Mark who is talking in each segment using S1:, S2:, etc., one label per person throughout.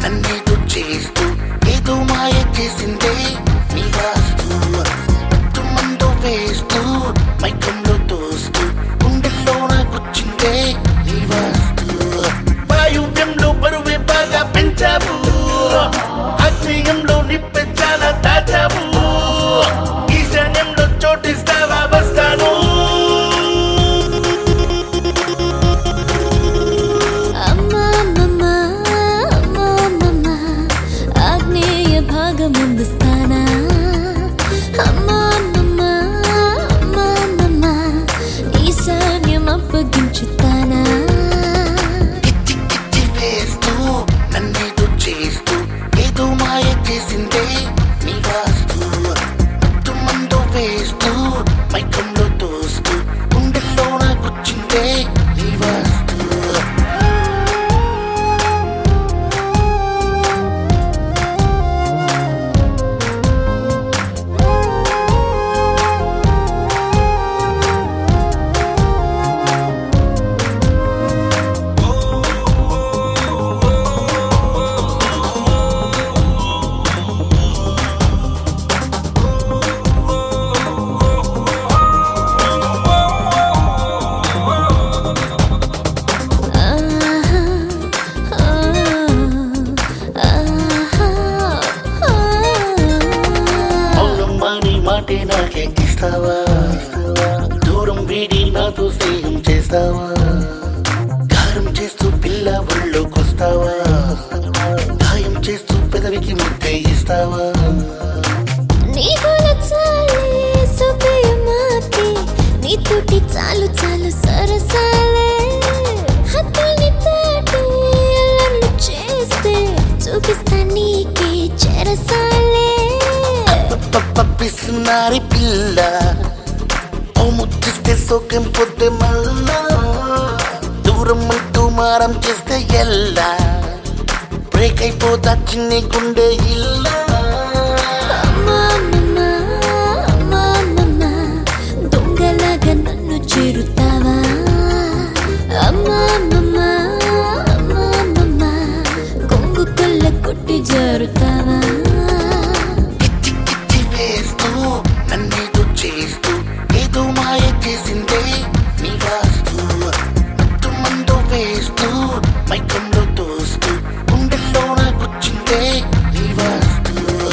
S1: నన్నేదో చేస్తూ ఏదో మాయ చేసిందే నీ వాస్తు మత్తు మందు వేస్తూ మైకంలో తోస్తూ గుండెల్లో నాకొచ్చిందే నీ వాస్తు వాయువ్యంలో బరువే బాగా పెంచావు ఆగ్నేయంలో నిప్పే చాలా దాచావు ఈశాన్యంలో చోటిస్తావా వస్తాను
S2: అమ్మా అమ్మమ్మ, అమ్మా అమ్మమ్మ, ఆగ్నేయ భాగమందుస్తానా అమ్మా అమ్మమ్మ, అమ్మా అమ్మమ్మ, ఈశాన్యం అప్పగించుతానా
S1: కిచ్చి కిచ్చి వేస్తూ నన్నేదో చేస్తూ ఏదో మాయ చేసిందే నీ వాస్తు మత్తు మందు వేస్తూ మైకంలో తోస్తూ గుండెల్లో నాకొచ్చిందే నీ వాస్తు
S2: ఆహా, ఆహా, ఆహా.
S1: అవునమ్మా నీ మాటే నాకే ఇస్తావా దూరం వీడి నాతో స్నేహం చేస్తావా గారం చేస్తూ పిల్ల ఒళ్ళోకొస్తావా గాయం చేస్తూ పెదవికి ముద్దే ఇస్తావా
S2: నీకు నచ్చాలి సుఖయమాకి నీతోటి చాలు చాలు సరసాలే హద్దుల్ని దాటి అల్లర్లు చేస్తే చూపిస్తా నీకే చెరసాలే
S1: పిస్తున్నారి పిల్ల ఓ ముచ్చిస్తే సోకెం పొద్దు మళ్ళా దూరం అంటూ మారం చేస్తే ఎల్లా బ్రేక్ అయిపోతా చిన్ని గుండె ఇల్లా
S2: అమ్మా అమ్మమ్మ, అమ్మా అమ్మమ్మ, దొంగలాగా నన్ను చేరుతావా అమ్మా అమ్మమ్మ, అమ్మా అమ్మమ్మ, కొంగు కొల్ల కొట్టి జారుతావా
S1: కిచ్చి కిచ్చి వేస్తూ నన్నేదో చేస్తూ ఏదో మాయ చేసిందే నీ వాస్తు మత్తు మందు వేస్తూ మైకంలో తోస్తూ గుండెల్లో నాకొచ్చిందే నీ వాస్తు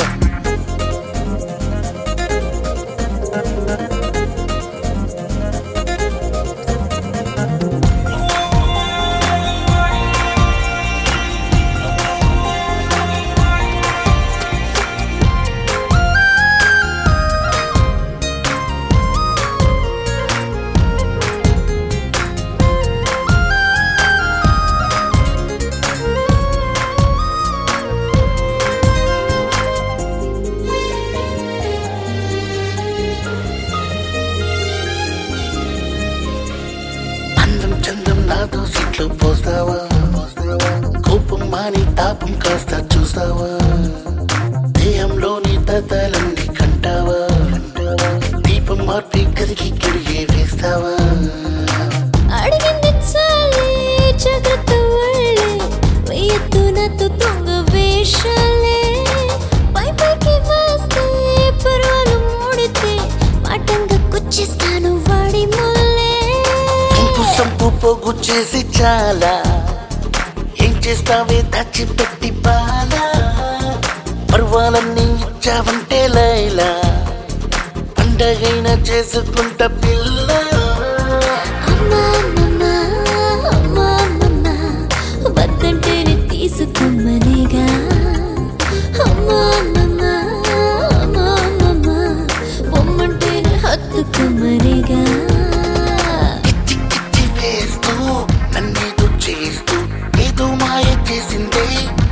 S1: అందం చందం నాతో సీట్లో పోస్తావా కోపం మాని తాపం కాస్త చూస్తావా దేహంలోని తతాలన్నీ కంటావా దీపం మార్పి కదికి కిడిగే వేస్తావా
S2: అడిగింది చాలే జాగ్రత్త వాళ్ళే వెయ్యొద్దు నాతో దొంగ వేషాలే పై పైకి వస్తే పర్వాలు మూడితే మాటంగా కుచ్చిస్తాను వాడి మొల్లే
S1: ఇంపు సంపు పోగు చేసి చాలా ఏం చేస్తావే దాచిపెట్టి బాలా పర్వాలన్నీ ఇచ్చావంటే లైలా పండగైనా చేసుకుంటా పిల్ల
S2: అమ్మా అమ్మమ్మ, అమ్మా అమ్మమ్మ, వద్దంటేనే తీసుకుమ్మనిగా అమ్మా అమ్మమ్మ, అమ్మా అమ్మమ్మ, పొమ్మంటేనే హత్తుకుమ్మనిగా
S1: కిచ్చి కిచ్చి వేస్తూ నన్నేదో చేస్తూ ఏదో మాయ చేసిందే